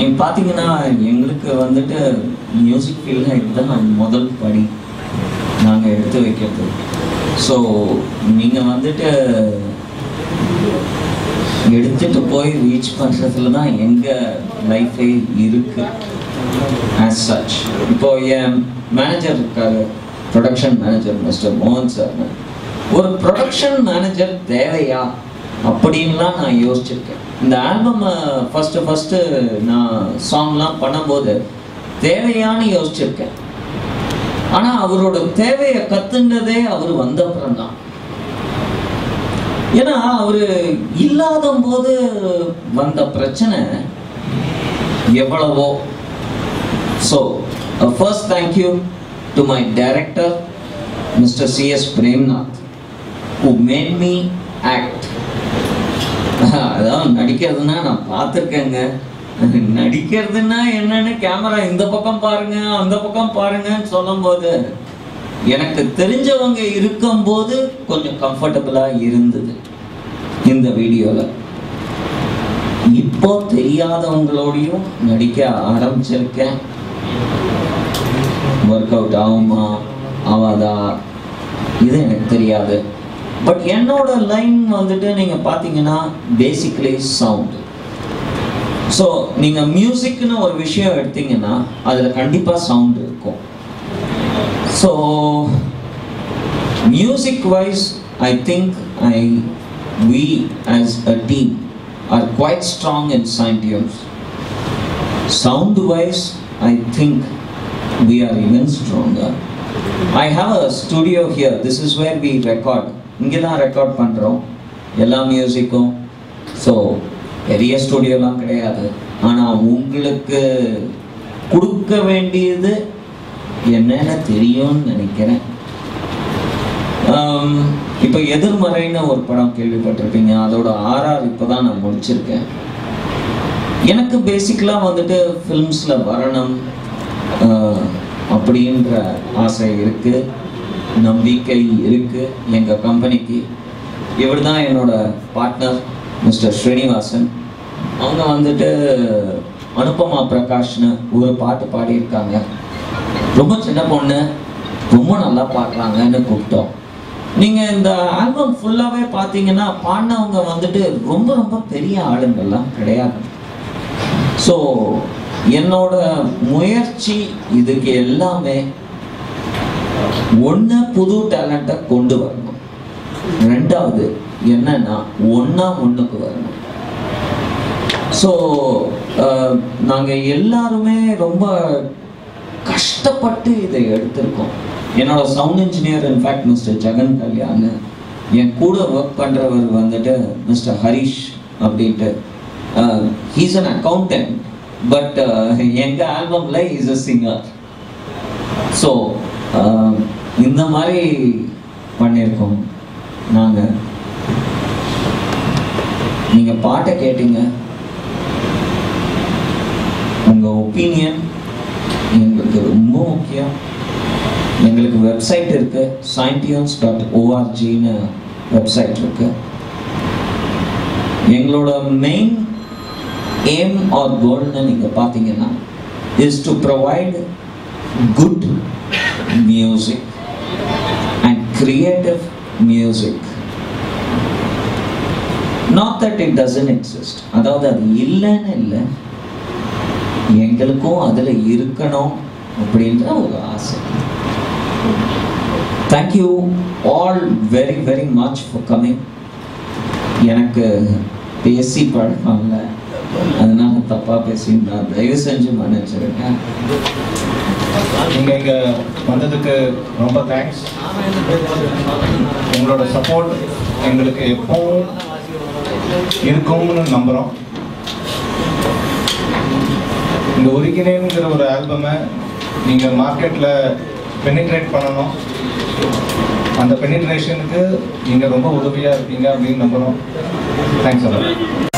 நீங்கள் பார்த்தீங்கன்னா எங்களுக்கு வந்துட்டு மியூசிக் ஃபீல்டில் இதுதான் முதல் படி நாங்கள் எடுத்து வைக்கிறது ஸோ நீங்கள் வந்துட்டு எடுத்துட்டு போய் ரீச் பண்ணுறதுல தான் எங்கள் லைஃபே இருக்கு ஆஸ் சச் இப்போ என் மேனேஜர் இருக்காரு ப்ரொடக்ஷன் மேனேஜர் மிஸ்டர் மோகன் சார் ஒரு ப்ரொடக்ஷன் மேனேஜர் தேவையா அப்படின்லாம் நான் யோசிச்சிருக்கேன் இந்த ஆல்பம் ஃபஸ்ட்டு ஃபஸ்ட்டு நான் சாங்லாம் பண்ணும்போது தேவையான்னு யோசிச்சிருக்கேன் ஆனால் அவரோட தேவையை கத்துனதே அவர் வந்த அப்புறம் தான் ஏன்னா அவர் இல்லாத போது வந்த பிரச்சனை எவ்வளவோ so first thank you to my director mister C S Premnath who made me act அதான் நடிக்கிறதுனா நான் பார்த்துருக்கேங்க நடிக்கிறதுனா என்னன்னு கேமரா இந்த பக்கம் பாருங்க அந்த பக்கம் பாருங்கன்னு சொல்லும்போது எனக்கு தெரிஞ்சவங்க இருக்கும்போது கொஞ்சம் கம்ஃபர்டபுளாக இருந்தது இந்த வீடியோவில் இப்போ தெரியாதவங்களோடையும் நடிக்க ஆரம்பிச்சிருக்கேன் ஒர்க் அவுட் ஆகுமா ஆகாதா இது எனக்கு தெரியாது பட் என்னோட லைன் வந்துட்டு நீங்கள் பார்த்தீங்கன்னா பேசிக்கலி சவுண்டு ஸோ நீங்கள் மியூசிக்னு ஒரு விஷயம் எடுத்தீங்கன்னா அதில் கண்டிப்பாக சவுண்ட் இருக்கும் so music wise I think I we as a team are quite strong in சைன்டியம்ஸ் sound wise I think we are even stronger. I have a studio here. This is where we record. இங்கே தான் record பண்ணுறோம் எல்லா மியூசிக்கும் so பெரிய ஸ்டுடியோலாம் கிடையாது ஆனால் உங்களுக்கு கொடுக்க வேண்டியது என்னென்ன தெரியும்னு நினைக்கிறேன் ஆம், இப்போ எதிர்மறைன்னு ஒரு படம் கேள்விப்பட்டிருப்பீங்க அதோட ஆர்ஆர் இப்போ தான் நான் முடிச்சிருக்கேன் எனக்கு பேசிக்கலாக வந்துட்டு ஃபிலிம்ஸில் வரணும் ஆஹ், அப்படின்ற ஆசை இருக்குது நம்பிக்கை இருக்குது எங்கள் கம்பெனிக்கு இவர் தான் என்னோட பார்ட்னர் மிஸ்டர் ஸ்ரீனிவாசன் அவங்க வந்துட்டு அனுபமா பிரகாஷ்னு ஒரு பாட்டு பாடியிருக்காங்க ரொம்ப சின்ன பொண்ணு ரொம்ப நல்லா பாடுறாங்கன்னு கூப்பிட்டோம் நீங்கள் இந்த ஆல்பம் ஃபுல்லாகவே பார்த்தீங்கன்னா பாடினவங்க வந்துட்டு ரொம்ப ரொம்ப பெரிய ஆளுங்கள்லாம் கிடையாது ஸோ என்னோட முயற்சி இதுக்கு எல்லாமே ஒன்று புது டேலண்ட்டை கொண்டு வரணும் ரெண்டாவது என்னன்னா ஒன்றா முன்னுக்கு வரணும் ஸோ நாங்கள் எல்லாருமே ரொம்ப கஷ்டப்பட்டு இதை எடுத்திருக்கோம் என்னோட sound engineer in fact mister Jagan Kalyan என் கூட ஒர்க் பண்ணுறவர் வந்துட்டு மிஸ்டர் ஹரிஷ் அப்படின்ட்டு ஹீஸ் அன் அக்கௌண்டன்ட் பட் எங்கள் ஆல்பமில் இஸ் அ சிங்கர் ஸோ இந்த மாதிரி பண்ணியிருக்கோம் நாங்கள் நீங்கள் பாட்டை கேட்டீங்க உங்கள் ஒப்பீனியன் எங்களுக்கு ரொம்ப முக்கியம் எங்களுக்கு வெப்சைட் இருக்கு சயின்டியன்ஸ் டாட் ஓஆர்ஜின்னு வெப்சைட் இருக்கு எங்களோட மெயின் எய்ம் ஆர் கோல்னு நீங்கள் பார்த்தீங்கன்னா is to provide good music and creative music not that it doesn't exist அதாவது அது இல்லைன்னு இல்லை எங்களுக்கும் அதில் இருக்கணும் அப்படின்ற ஒரு ஆசை thank you all very very much for coming எனக்கு பேசி பழக்கம் இல்லை அதனால தப்பாக பேசியிருந்தா தயவு செஞ்சு மன்னிச்சிருக்கேன் நீங்கள் இங்கே வந்ததுக்கு ரொம்ப தேங்க்ஸ் உங்களோட சப்போர்ட் எங்களுக்கு எப்பவும் இருக்கும்னு நம்புகிறோம் இந்த ஒரிஜினேங்கிற ஒரு ஆல்பமை நீங்கள் மார்க்கெட்டில் பெனிட்ரேட் பண்ணணும் அந்த பெனிட்ரேஷனுக்கு நீங்கள் ரொம்ப உதவியாக இருப்பீங்க அப்படின்னு நம்புகிறோம் தேங்க்ஸ் அல்லாம்